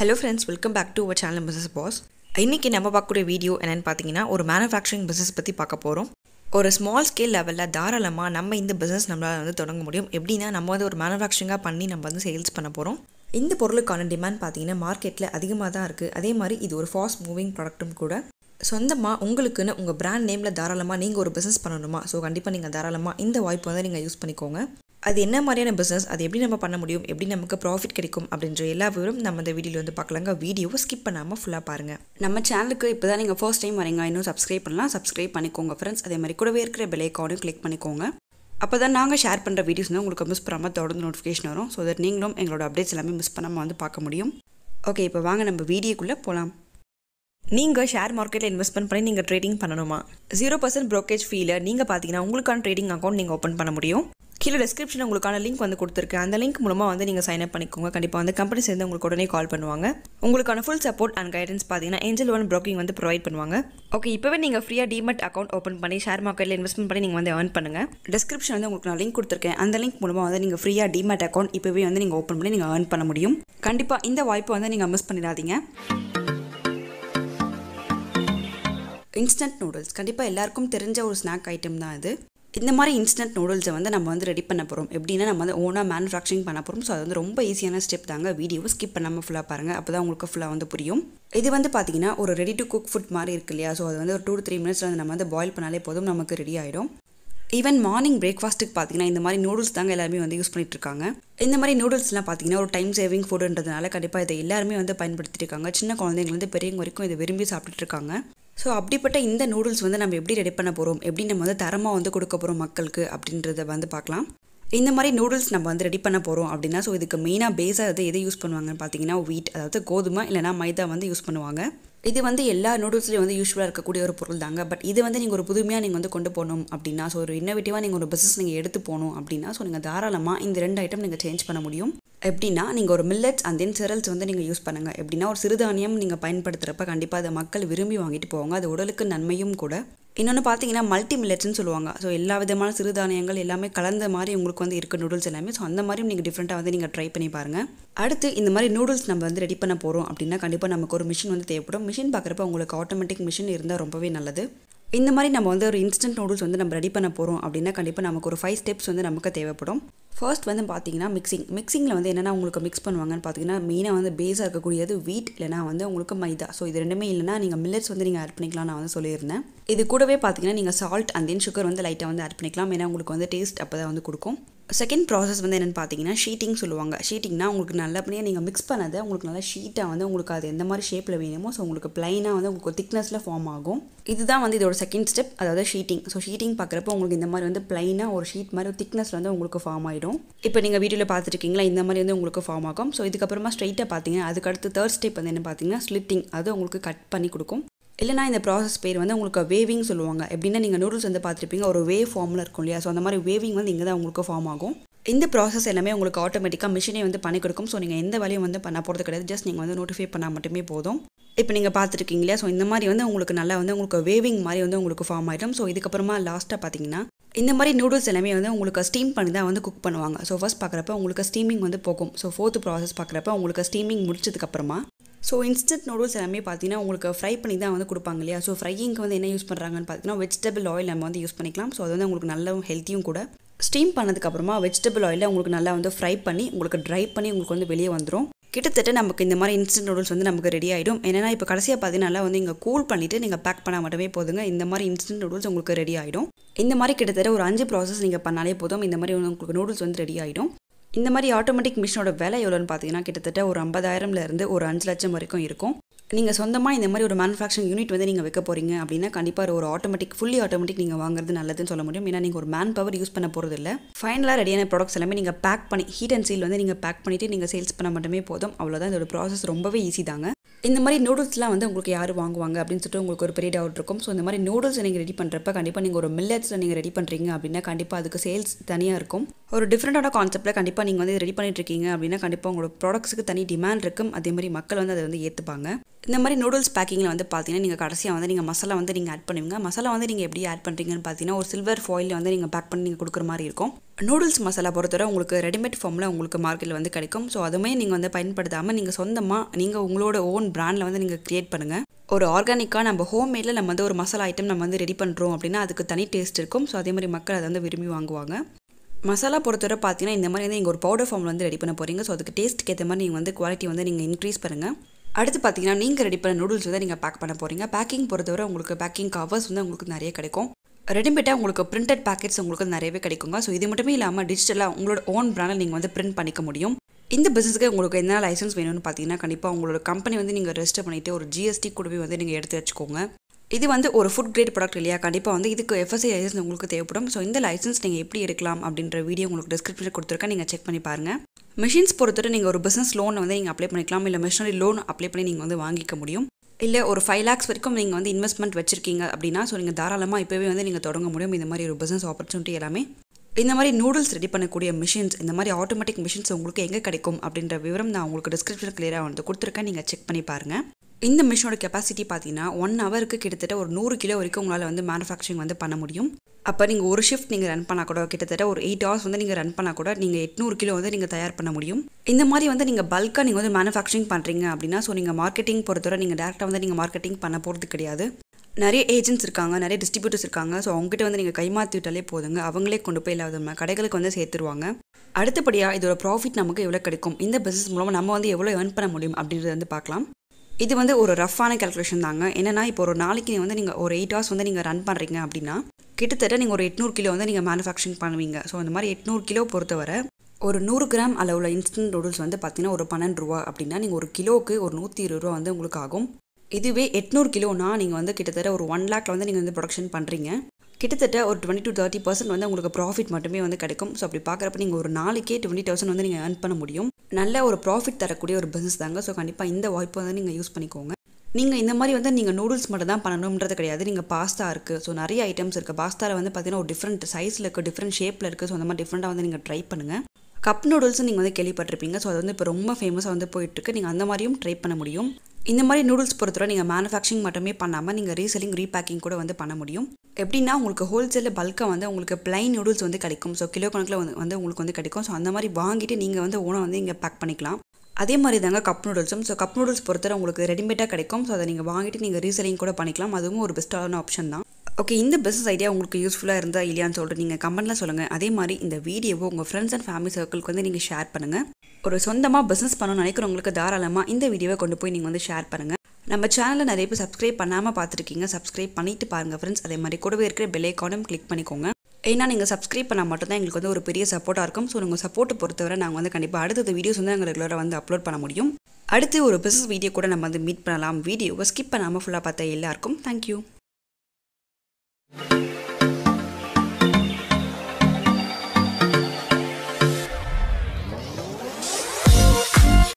hello friends welcome back to our channel business boss இன்றைக்கி நம்ம பார்க்கக்கூடிய வீடியோ என்னென்னு பார்த்தீங்கன்னா ஒரு மேனுஃபேக்சரிங் பிஸ்னஸ் பற்றி பார்க்க போகிறோம் ஒரு ஸ்மால் ஸ்கேல் லெவலில் தாராளமாக நம்ம இந்த பிஸ்னஸ் நம்மளால் வந்து தொடங்க முடியும் எப்படின்னா நம்ம வந்து ஒரு மேனுஃபேக்சரிங்காக பண்ணி நம்ம வந்து சேல்ஸ் பண்ண போகிறோம் இந்த பொருளுக்கான டிமாண்ட் பார்த்தீங்கன்னா மார்க்கெட்டில் அதிகமாக தான் இருக்குது அதே மாதிரி இது ஒரு ஃபாஸ்ட் மூவிங் ப்ராடக்ட்டும் கூட சொந்தமாக உங்களுக்குன்னு உங்கள் பிராண்ட் நேமில் தாராளமாக நீங்கள் ஒரு பிஸ்னஸ் பண்ணணுமா ஸோ கண்டிப்பாக நீங்கள் தாராளமாக இந்த வாய்ப்பு வந்து நீங்கள் யூஸ் பண்ணிக்கோங்க அது என்ன மாதிரியான பிஸ்னஸ் அது எப்படி நம்ம பண்ண முடியும் எப்படி நமக்கு ப்ராஃபிட் கிடைக்கும் அப்படின்ற எல்லா விவரம் நம்ம இந்த வீடியோவில் வந்து பார்க்கலாங்க வீடியோவை ஸ்கிப் பண்ணாமல் ஃபுல்லாக பாருங்கள் நம்ம சேனலுக்கு இப்போ தான் நீங்கள் ஃபர்ஸ்ட் டைம் வரீங்க இன்னும் சப்ஸ்கிரைப் பண்ணலாம் சப்ஸ்கிரைப் பண்ணிக்கோங்க ஃப்ரெண்ட்ஸ் அதே மாதிரி கூடவே இருக்கிற பெல் ஐக்கானையும் கிளிக் பண்ணிக்கோங்க அப்போ தான் நாங்கள் ஷேர் பண்ணுற வீடியோஸ் வந்து உங்களுக்கு மிஸ் பண்ணாமல் தொடர்ந்து நோட்டிஃபிகேஷன் வரும் ஸோ தட் நீங்களும் எங்களோட அப்டேட்ஸ் எல்லாமே மிஸ் பண்ணாமல் வந்து பார்க்க முடியும் ஓகே இப்போ வாங்க நம்ம வீடியோக்குள்ளே போகலாம் நீங்கள் ஷேர் மார்க்கெட்டில் இன்வெஸ்ட்மெண்ட் பண்ணி நீங்கள் ட்ரேடிங் பண்ணணுமா ஜீரோ பர்சன்ட் ப்ரோக்கேஜ் ஃபீல நீங்கள் பார்த்தீங்கன்னா உங்களுக்கான ட்ரேடிங் அக்கௌண்ட் நீங்கள் ஓப்பன் பண்ண முடியும் கீழே டிஸ்கிரிப்ஷனில் உங்களுக்கான லிங்க் வந்து கொடுத்துருக்கேன் அந்த லிங்க் மூலமாக வந்து நீங்கள் சைன் அப் பண்ணிக்கோங்க கண்டிப்பாக வந்து கம்பெனி சேர்ந்து உங்களுக்கு உடனே கால் பண்ணுவாங்க உங்களுக்கான ஃபுல் சப்போர்ட் அண்ட் கைடன்ஸ் பார்த்தீங்கன்னா ஏஞ்சல் ஒன் ப்ரோக்கிங் வந்து ப்ரொவைட் பண்ணுவாங்க ஓகே இப்போவே நீங்கள் ஃப்ரீயாக டிமெட் அக்கௌண்ட் ஓப்பன் பண்ணி ஷேர் மார்க்கெட்டில் இன்வெஸ்ட்மெண்ட் பண்ணி நீங்கள் வந்து ஏர்ன் பண்ணுங்கள் டிஸ்கிரிப்ஷன் வந்து உங்களுக்கு நான் லிங்க் கொடுத்துருக்கேன் அந்த லிங்க் மூலமாக வந்து நீங்கள் ஃப்ரீயாக டிமேட் அக்கௌண்ட் இப்போவே வந்து நீங்கள் ஓப்பன் பண்ணி நீங்கள் ஏர்ன் பண்ண முடியும் கண்டிப்பாக இந்த வாய்ப்பை வந்து நீங்கள் மிஸ் பண்ணிடாதீங்க இன்ஸ்டன்ட் நூடுல்ஸ் கண்டிப்பாக எல்லாருக்கும் தெரிஞ்ச ஒரு ஸ்நாக் ஐட்டம் தான் இது இந்த மாதிரி இன்ஸ்டன்ட் நூடுல்ஸை வந்து நம்ம வந்து ரெடி பண்ண போகிறோம் எப்படின்னா நம்ம வந்து ஓனாக மேனுஃபேக்சரிங் பண்ண போகிறோம் ஸோ அது வந்து ரொம்ப ஈஸியான ஸ்டெப் தாங்க வீடியோவை ஸ்கிப் பண்ணாமல் ஃபுல்லாக பாருங்கள் அப்போ தான் உங்களுக்கு ஃபுல்லாக வந்து புரியும் இது வந்து பார்த்தீங்கன்னா ஒரு ரெடி டு குக் ஃபுட் மாதிரி இருக்கு இல்லையா ஸோ அது வந்து ஒரு டூ த்ரீ மினிட்ஸ் வந்து நம்ம வந்து பாயில் பண்ணாலே போதும் நமக்கு ரெடி ஆகிடும் ஈவன் மார்னிங் பிரேக்ஃபாஸ்ட்டுக்கு பார்த்தீங்கன்னா இந்த மாதிரி நூடுல்ஸ் தாங்க எல்லாருமே வந்து யூஸ் பண்ணிட்டு இருக்காங்க இந்த மாதிரி நூடுல்ஸ்லாம் பார்த்தீங்கன்னா ஒரு டைம் சேவிங் ஃபுட்டுன்றதுனால கண்டிப்பாக இதை எல்லாருமே வந்து பயன்படுத்திட்டு இருக்காங்க சின்ன குழந்தைங்கலேருந்து பெரியவங்க வரைக்கும் இதை விரும்பி சாப்பிட்டுட்டு இருக்காங்க ஸோ அப்படிப்பட்ட இந்த நூடுல்ஸ் வந்து நம்ம எப்படி ரெடி பண்ண போகிறோம் எப்படி நம்ம வந்து தரமாக வந்து கொடுக்க போகிறோம் மக்களுக்கு அப்படின்றத வந்து பார்க்கலாம் இந்த மாதிரி நூடுல்ஸ் நம்ம வந்து ரெடி பண்ண போகிறோம் அப்படின்னா ஸோ இதுக்கு மெயினாக பேஸாக வந்து எதை யூஸ் பண்ணுவாங்கன்னு பார்த்தீங்கன்னா வீட் அதாவது கோதுமை இல்லைனா மைதா வந்து யூஸ் பண்ணுவாங்க இது வந்து எல்லா நூடுல்ஸ்லேயும் வந்து யூஸ்வலாக இருக்கக்கூடிய ஒரு பொருள் தாங்க பட் இது வந்து நீங்கள் ஒரு புதுமையாக நீங்கள் வந்து கொண்டு போகணும் அப்படின்னா ஸோ ஒரு இன்னோவேட்டிவாக நீங்கள் ஒரு பிஸ்னஸ் நீங்கள் எடுத்து போகணும் அப்படின்னா ஸோ நீங்கள் தாராளமாக இந்த ரெண்டு ஐட்டம் நீங்கள் சேஞ்ச் பண்ண முடியும் எப்படின்னா நீங்கள் ஒரு மில்லட்ஸ் அண்ட் தென் சிரல்ஸ் வந்து நீங்கள் யூஸ் பண்ணுங்கள் எப்படின்னா ஒரு சிறுதானியம் நீங்கள் பயன்படுத்துகிறப்ப கண்டிப்பாக அதை மக்கள் விரும்பி வாங்கிட்டு போவாங்க அது உடலுக்கு நன்மையும் கூட இன்னொன்று பார்த்தீங்கன்னா மல்டி மில்லட்ஸ்னு சொல்லுவாங்க ஸோ எல்லா விதமான சிறுதானியங்கள் எல்லாமே கலந்த மாதிரி உங்களுக்கு வந்து இருக்க நூடுல்ஸ் எல்லாமே ஸோ அந்த மாதிரியும் நீங்கள் டிஃப்ரெண்ட்டாக வந்து நீங்கள் ட்ரை பண்ணி பாருங்கள் அடுத்து இந்த மாதிரி நூடுல்ஸ் நம்ம வந்து ரெடி பண்ண போகிறோம் அப்படின்னா கண்டிப்பாக நமக்கு ஒரு மிஷின் வந்து தேவைப்படும் மிஷின் பார்க்குறப்ப உங்களுக்கு ஆட்டோமேட்டிக் மிஷின் இருந்தால் ரொம்பவே நல்லது இந்த மாதிரி நம்ம வந்து ஒரு இன்ஸ்டன்ட் நூடுல்ஸ் வந்து நம்ம ரெடி பண்ண போகிறோம் அப்படின்னா கண்டிப்பாக நமக்கு ஒரு ஃபைவ் ஸ்டெப்ஸ் வந்து நமக்கு தேவைப்படும் ஃபர்ஸ்ட் வந்து பார்த்தீங்கன்னா மிக்சிங் மிக்சிங்கில் வந்து என்னென்னா உங்களுக்கு மிக்ஸ் பண்ணுவாங்கன்னு பார்த்தீங்கன்னா மெயினாக வந்து பேஸாக இருக்கக்கூடியது வீட் இல்லைனா வந்து உங்களுக்கு மைதா ஸோ இது ரெண்டுமே இல்லைனா நீங்கள் மில்லட்ஸ் வந்து நீங்கள் ஆட் பண்ணிக்கலாம் நான் வந்து சொல்லியிருந்தேன் இது கூடவே பார்த்தீங்கன்னா நீங்கள் சால்ட் அண்ட் தென் சுகர் வந்து லைட்டாக வந்து ஆட் பண்ணிக்கலாம் ஏன்னா உங்களுக்கு வந்து டேஸ்ட் அப்போ தான் வந்து கொடுக்கும் செகண்ட் ப்ராசஸ் வந்து என்னென்னு பார்த்தீங்கன்னா ஷீட்டிங் சொல்லுவாங்க ஷீட்டிங்னா உங்களுக்கு நல்லபடியாக நீங்கள் மிக்ஸ் பண்ணதை உங்களுக்கு நல்லா ஷீட்டாக வந்து உங்களுக்கு அது எந்த மாதிரி ஷேப்பில் வேணுமோ ஸோ உங்களுக்கு ப்ளைனாக வந்து உங்களுக்கு திக்னஸில் ஃபார்ம் ஆகும் இதுதான் வந்து இதோட செகண்ட் ஸ்டெப் அதாவது ஷீட்டிங் ஸோ ஷீட்டிங் பார்க்குறப்ப உங்களுக்கு இந்த மாதிரி வந்து ப்ளைனாக ஒரு ஷீட் மாதிரி திக்னஸ் வந்து உங்களுக்கு ஃபார்ம் ஆகிடும் இப்போ நீங்கள் வீடியோவில் பார்த்துருக்கீங்களா இந்த மாதிரி வந்து உங்களுக்கு ஃபார்ம் ஆகும் ஸோ இதுக்கப்புறமா ஸ்ட்ரைட்டாக பார்த்தீங்கன்னா அதுக்கடுத்து தேர்ட் ஸ்டெப் வந்து என்ன பார்த்தீங்கன்னா ஸ்லிட்டிங் அது உங்களுக்கு கட் பண்ணி கொடுக்கும் இல்லைனா இந்த ப்ராசஸ் பேர் வந்து உங்களுக்கு வேவிங் சொல்லுவாங்க எப்படின்னா நீங்கள் நூடுல்ஸ் வந்து பார்த்துருப்பீங்க ஒரு வே ஃபார்மில் இருக்கும் இல்லையா ஸோ அந்த மாதிரி வேவிங் வந்து இங்கே தான் உங்களுக்கு ஃபார்ம் ஆகும் இந்த ப்ராசஸ் எல்லாமே உங்களுக்கு ஆட்டோமேட்டிக்காக மிஷினே வந்து பண்ணி கொடுக்கும் ஸோ நீங்கள் எந்த வேலையும் வந்து பண்ண போகிறது கிடையாது ஜஸ்ட் நீங்கள் வந்து நோட்டிஃபை பண்ணால் மட்டுமே போதும் இப்போ நீங்கள் பார்த்துருக்கீங்க இல்லையா ஸோ இந்த மாதிரி வந்து உங்களுக்கு நல்லா வந்து உங்களுக்கு வேவிங் மாதிரி வந்து உங்களுக்கு ஃபார்ம் ஆகிடும் ஸோ இதுக்கப்புறமா லாஸ்ட்டாக பார்த்தீங்கன்னா இந்த மாதிரி நூடுல்ஸ் எல்லாமே வந்து உங்களுக்கு ஸ்டீம் பண்ணி தான் வந்து குக் பண்ணுவாங்க ஸோ ஃபஸ்ட் பார்க்குறப்ப உங்களுக்கு ஸ்டீமிங் வந்து போகும் ஸோ ஃபோர்த் ப்ராசஸ் பார்க்குறப்ப உங்களுக்கு ஸ்டீமிங் முடிச்சதுக்கப்புறமா ஸோ இன்ஸ்டன்ட் நூடுல்ஸ் எல்லாமே பார்த்தீங்கன்னா உங்களுக்கு ஃப்ரை பண்ணி தான் வந்து கொடுப்பாங்க இல்லையா ஸோ ஃப்ரையிங்க்கு வந்து என்ன யூஸ் பண்ணுறாங்கன்னு பார்த்தீங்கன்னா வெஜிடபிள் ஆயில் நம்ம வந்து யூஸ் பண்ணிக்கலாம் ஸோ அது வந்து உங்களுக்கு நல்ல ஹெல்த்தியும் கூட ஸ்டீம் பண்ணதுக்கப்புறமா வெஜிடபிள் ஆயிலில் உங்களுக்கு நல்லா வந்து ஃப்ரை பண்ணி உங்களுக்கு ட்ரை பண்ணி உங்களுக்கு வந்து வெளியே வந்துடும் கிட்டத்தட்ட நமக்கு இந்த மாதிரி இன்ஸ்டன்ட் நூடுல்ஸ் வந்து நமக்கு ரெடி ஆகிடும் ஏன்னா இப்போ கடைசியாக பார்த்தீங்கன்னா நல்லா வந்து இங்கே கூல் பண்ணிவிட்டு நீங்கள் பேக் பண்ணால் மட்டுமே போதுங்க இந்த மாதிரி இன்ஸ்டன்ட் நூடுல்ஸ் உங்களுக்கு ரெடி ஆகிடும் இந்த மாதிரி கிட்டத்தட்ட ஒரு அஞ்சு ப்ராசஸ் நீங்கள் பண்ணாலே போதும் இந்த மாதிரி உங்களுக்கு நூடுல்ஸ் வந்து ரெடி ஆகிடும் இந்த மாதிரி ஆட்டோமேட்டிக் மிஷினோட விலை எவ்வளோன்னு பார்த்தீங்கன்னா கிட்டத்தட்ட ஒரு ஐம்பதாயிரம்லேருந்து ஒரு அஞ்சு லட்சம் வரைக்கும் இருக்கும் நீங்கள் சொந்தமாக இந்த மாதிரி ஒரு மேனுஃபேக்சரிங் யூனிட் வந்து நீங்கள் வைக்க போகிறீங்க அப்படின்னா கண்டிப்பாக ஒரு ஆட்டோமேட்டிக் ஃபுல்லி ஆட்டோமேட்டிக் நீங்கள் வாங்குறது நல்லதுன்னு சொல்ல முடியும் ஏன்னா நீங்கள் ஒரு மேன் பவர் யூஸ் பண்ண போகிறது இல்லை ஃபைனலாக ரெடியான ப்ராடக்ட்ஸ் எல்லாமே நீங்கள் பேக் பண்ணி ஹீட் அண்ட் சீல் வந்து நீங்கள் பேக் பண்ணிவிட்டு நீங்கள் சேல்ஸ் பண்ண மட்டுமே போதும் அவ்வளோதான் இதோட ப்ராசஸ் ரொம்பவே ஈஸி தாங்க இந்த மாதிரி நூடுல்ஸ்லாம் வந்து உங்களுக்கு யார் வாங்குவாங்க அப்படின்னு சொல்லிட்டு உங்களுக்கு ஒரு பெரிய டவுட் இருக்கும் ஸோ இந்த மாதிரி நூடுல்ஸ் நீங்கள் ரெடி பண்ணுறப்ப கண்டிப்பாக நீங்கள் ஒரு மில்லட்ஸில் நீங்கள் ரெடி பண்ணுறீங்க அப்படின்னா கண்டிப்பாக அதுக்கு சேல்ஸ் தனியாக இருக்கும் ஒரு டிஃப்ரெண்டான கான்செப்ட்டில் கண்டிப்பாக நீங்கள் வந்து ரெடி பண்ணிட்டு இருக்கீங்க அப்படின்னா கண்டிப்பாக உங்களோட ப்ராடக்ட்ஸுக்கு தனி டிமாண்ட் இருக்கும் அதே மாதிரி மக்கள் வந்து அதை வந்து ஏற்றுப்பாங்க இந்த மாதிரி நூடுல்ஸ் பேக்கிங்கில் வந்து பார்த்தீங்கன்னா நீங்கள் கடைசியாக வந்து நீங்கள் மசாலா வந்து நீங்கள் ஆட் பண்ணுவீங்க மசாலா வந்து நீங்கள் எப்படி ஆட் பண்ணுறீங்கன்னு பார்த்தீங்கன்னா ஒரு சில்வர் ஃபாயிலில் வந்து நீங்கள் பேக் பண்ணி நீங்கள் கொடுக்குற மாதிரி இருக்கும் நூடுல்ஸ் மசாலா பொறுத்தவரை உங்களுக்கு ரெடிமேட் ஃபார்மில் உங்களுக்கு மார்க்கெட்டில் வந்து கிடைக்கும் ஸோ அதுவுமே நீங்கள் வந்து பயன்படுத்தாமல் நீங்கள் சொந்தமாக நீங்கள் உங்களோட ஓன் பிராண்டில் வந்து நீங்கள் க்ரியேட் பண்ணுங்கள் ஒரு ஆர்கானிக்காக நம்ம ஹோம்மேடில் நம்ம வந்து ஒரு மசாலா ஐட்டம் நம்ம வந்து ரெடி பண்ணுறோம் அப்படின்னா அதுக்கு தனி டேஸ்ட் இருக்கும் ஸோ அதே மாதிரி மக்கள் அதை வந்து விரும்பி வாங்குவாங்க மசாலா பொறுத்தவரை பார்த்தீங்கன்னா இந்த மாதிரி வந்து நீங்கள் ஒரு பவுடர் ஃபார்மில் வந்து ரெடி பண்ண போகிறீங்க ஸோ அதுக்கு டேஸ்ட்டுக்கு ஏற்ற மாதிரி நீங்கள் வந்து குவாலிட்டி வந்து நீங்கள் இன்க்ரீஸ் பண்ணுங்கள் அடுத்து பார்த்தீங்கன்னா நீங்கள் ரெடி பண்ண நூடுல்ஸ் வந்து நீங்கள் பேக் பண்ண போகிறீங்க பேக்கிங் பொறுத்தவரை உங்களுக்கு பேக்கிங் கவர்ஸ் வந்து உங்களுக்கு நிறைய கிடைக்கும் ரெடிமேடாக உங்களுக்கு பிரிண்டட் பேக்கெட்ஸ் உங்களுக்கு நிறையவே கிடைக்குங்க ஸோ இது மட்டுமே இல்லாமல் டிஜிட்டலாக உங்களோட ஓன் பிராண்டில் நீங்கள் வந்து பிரிண்ட் பண்ணிக்க முடியும் இந்த பிஸ்னஸ்க்கு உங்களுக்கு என்ன லைசன்ஸ் வேணும்னு பார்த்தீங்கன்னா கண்டிப்பாக உங்களோட கம்பெனி வந்து நீங்கள் ரெஜிஸ்டர் பண்ணிவிட்டு ஒரு ஜிஎஸ்டி கூடவே வந்து நீங்கள் எடுத்து வச்சுக்கோங்க இது வந்து ஒரு ஃபுட் கிரேட் ப்ராடக்ட் இல்லையா கண்டிப்பாக வந்து இதுக்கு எஃப்எஸ்சி லைசன்ஸ் உங்களுக்கு தேவைப்படும் ஸோ இந்த லைசன்ஸ் நீங்கள் எப்படி எடுக்கலாம் அப்படின்ற வீடியோ உங்களுக்கு டிஸ்கிரிப்ஷனில் கொடுத்துருக்கேன் நீங்கள் செக் பண்ணி பாருங்கள் மிஷின்ஸ் பொறுத்தவரை நீங்கள் ஒரு பிஸ்னஸ் லோன் வந்து நீங்கள் அப்ளை பண்ணிக்கலாம் இல்லை மிஷினரி லோன் அப்ளை பண்ணி நீங்கள் வந்து வாங்கிக்க முடியும் இல்லை ஒரு ஃபைவ் லேக்ஸ் வரைக்கும் நீங்கள் வந்து இன்வெஸ்ட்மெண்ட் வச்சிருக்கீங்க அப்படின்னா ஸோ நீங்கள் தாராளமாக இப்போவே வந்து நீங்கள் தொடங்க முடியும் இந்த மாதிரி ஒரு பிஸ்னஸ் ஆப்பர்ச்சுனிட்டி எல்லாமே இந்த மாதிரி நூடுல்ஸ் ரெடி பண்ணக்கூடிய மிஷின்ஸ் இந்த மாதிரி ஆட்டோமேட்டிக் மிஷின்ஸ் உங்களுக்கு எங்கே கிடைக்கும் அப்படின்ற விவரம் நான் உங்களுக்கு டிஸ்கிரிப்ஷன் கிளியராக வந்து கொடுத்துருக்கேன் நீங்கள் செக் பண்ணி பாருங்கள் இந்த மிஷினோட கெப்பாசிட்டி பார்த்தீங்கன்னா ஒன் ஹவருக்கு கிட்டத்தட்ட ஒரு நூறு கிலோ வரைக்கும் உங்களால் வந்து மேனுஃபேக்சரிங் வந்து பண்ண முடியும் அப்போ நீங்கள் ஒரு ஷிஃப்ட் நீங்கள் ரன் பண்ணால் கூட கிட்டத்தட்ட ஒரு எயிட் ஹவர்ஸ் வந்து நீங்கள் ரன் பண்ணால் கூட நீங்கள் எட்நூறு கிலோ வந்து நீங்கள் தயார் பண்ண முடியும் இந்த மாதிரி வந்து நீங்கள் பல்காக நீங்கள் வந்து மேனுஃபேக்சரிங் பண்ணுறீங்க அப்படின்னா ஸோ நீங்கள் மார்க்கெட்டிங் பொறுத்தவரை நீங்கள் டேரெக்டாக வந்து நீங்கள் மார்க்கெட்டிங் பண்ண போகிறது கிடையாது நிறைய ஏஜென்ட்ஸ் இருக்காங்க நிறைய டிஸ்ட்ரிபியூட்டர்ஸ் இருக்காங்க ஸோ அவங்ககிட்ட வந்து நீங்கள் கைமாற்றி விட்டாலே போதுங்க அவங்களே கொண்டு போய் இல்லாத கடைகளுக்கு வந்து சேர்த்துருவாங்க அடுத்தபடியாக இதோட ப்ராஃபிட் நமக்கு எவ்வளோ கிடைக்கும் இந்த பிஸ்னஸ் மூலமாக நம்ம வந்து எவ்வளோ ஏர்ன் பண்ண முடியும் அப்படின்றத வந்து பார்க்கலாம் இது வந்து ஒரு ரஃப்பான கேல்குலேஷன் தாங்க என்னென்னா இப்போ ஒரு நாளைக்கு வந்து நீங்கள் ஒரு எயிட் ஹவர்ஸ் வந்து நீங்கள் ரன் பண்ணுறீங்க அப்படின்னா கிட்டத்தட்ட நீங்கள் ஒரு எட்நூறு கிலோ வந்து நீங்கள் மேனுஃபேக்சரிங் பண்ணுவீங்க ஸோ அந்த மாதிரி எட்நூறு கிலோ பொறுத்தவரை ஒரு நூறு கிராம் அளவுள்ள இன்ஸ்டன்ட் நூடுல்ஸ் வந்து பார்த்தீங்கன்னா ஒரு பன்னெண்டு ரூபா அப்படின்னா நீங்கள் ஒரு கிலோவுக்கு ஒரு நூற்றி இருபது ரூபா வந்து உங்களுக்கு ஆகும் இதுவே எட்நூறு கிலோனா நீங்கள் வந்து கிட்டத்தட்ட ஒரு ஒன் லேக்கில் வந்து நீங்கள் வந்து ப்ரொடக்ஷன் பண்ணுறீங்க கிட்டத்தட்ட ஒரு டுவெண்ட்டி டு தேர்ட்டி பர்சன்ட் வந்து உங்களுக்கு ப்ராஃபிட் மட்டுமே வந்து கிடைக்கும் ஸோ அப்படி பார்க்குறப்ப நீங்கள் ஒரு நாளைக்கே டுவெண்ட்டி தௌசண்ட் வந்து நீங்கள் ஏர்ன் பண்ண முடியும் நல்ல ஒரு ப்ராஃபிட் தரக்கூடிய ஒரு பிஸ்னஸ் தாங்க ஸோ கண்டிப்பாக இந்த வாய்ப்பை வந்து நீங்கள் யூஸ் பண்ணிக்கோங்க நீங்கள் இந்த மாதிரி வந்து நீங்கள் நூடுல்ஸ் மட்டும் தான் பண்ணணுன்றது கிடையாது நீங்கள் பாஸ்தா இருக்குது ஸோ நிறைய ஐட்டம்ஸ் இருக்குது பாஸ்தாவில் வந்து பார்த்தீங்கன்னா ஒரு டிஃப்ரெண்ட் சைஸில் இருக்குது டிஃப்ரெண்ட் ஷேப்பில் இருக்குது ஸோ அந்த மாதிரி டிஃப்ரெண்ட்டாக வந்து நீங்கள் ட்ரை பண்ணுங்கள் கப் நூடுல்ஸ் நீங்கள் வந்து கேள்விப்பட்டிருப்பீங்க ஸோ அது வந்து இப்போ ரொம்ப ஃபேமஸாக வந்து போயிட்டுருக்கு நீங்கள் அந்த மாதிரியும் ட்ரை பண்ண முடியும் இந்த மாதிரி நூடுல்ஸ் பொறுத்தவரை நீங்கள் மேனுஃபேக்சரிங் மட்டுமே பண்ணாமல் நீங்கள் ரீசெல்லிங் ரீபேக்கிங் கூட வந்து பண்ண முடியும் எப்படின்னா உங்களுக்கு ஹோல்சேலில் பல்காக வந்து உங்களுக்கு பிளைன் நூடுல்ஸ் வந்து கிடைக்கும் ஸோ கிலோ கணக்கில் வந்து வந்து உங்களுக்கு வந்து கிடைக்கும் ஸோ அந்த மாதிரி வாங்கிட்டு நீங்கள் வந்து ஓனை வந்து இங்கே பேக் பண்ணிக்கலாம் அதே மாதிரி தாங்க கப் நூடுல்ஸும் ஸோ கப் நூடுல்ஸ் பொறுத்தவரை உங்களுக்கு ரெடிமேடாக கிடைக்கும் ஸோ அதை நீங்கள் வாங்கிட்டு நீங்கள் ரீசெல்லிங் கூட பண்ணிக்கலாம் அதுவும் ஒரு பெஸ்ட்டான ஆப்ஷன் தான் ஓகே இந்த பிஸ்னஸ் ஐடியா உங்களுக்கு யூஸ்ஃபுல்லாக இருந்தால் இல்லையான்னு சொல்லிட்டு நீங்கள் கமெண்ட்டில் சொல்லுங்கள் அதே மாதிரி இந்த வீடியோவை உங்கள் ஃப்ரெண்ட்ஸ் அண்ட் ஃபேமிலி சர்க்கிளுக்கு வந்து நீங்கள் ஷேர் பண்ணுங்கள் ஒரு சொந்தமாக பிஸ்னஸ் பண்ணணும்னு நினைக்கிறவங்களுக்கு தாராளமாக இந்த வீடியோவை கொண்டு போய் நீங்கள் வந்து ஷேர் பண்ணுங்கள் நம்ம சேனலில் நிறைய பேர் சப்ஸ்கிரைப் பண்ணாமல் பார்த்துருக்கீங்க சப்ஸ்கிரைப் பண்ணிட்டு பாருங்கள் ஃப்ரெண்ட்ஸ் அதே மாதிரி கூடவே இருக்கிற பெல் ஐக்கானும் கிளிக் பண்ணிக்கோங்க ஏன்னா நீங்கள் சப்ஸ்கிரைப் பண்ணால் மட்டும்தான் எங்களுக்கு வந்து ஒரு பெரிய சப்போர்ட்டாக இருக்கும் ஸோ உங்கள் சப்போர்ட்டை பொறுத்தவரை நாங்கள் வந்து கண்டிப்பாக அடுத்தது வீடியோஸ் வந்து நாங்கள் ரெகுலராக வந்து அப்லோட் பண்ண முடியும் அடுத்து ஒரு பிஸ்னஸ் வீடியோ கூட நம்ம வந்து மீட் பண்ணலாம் வீடியோவை ஸ்கிப் பண்ணாமல் ஃபுல்லாக பார்த்த எல்லாருக்கும் தேங்க்யூ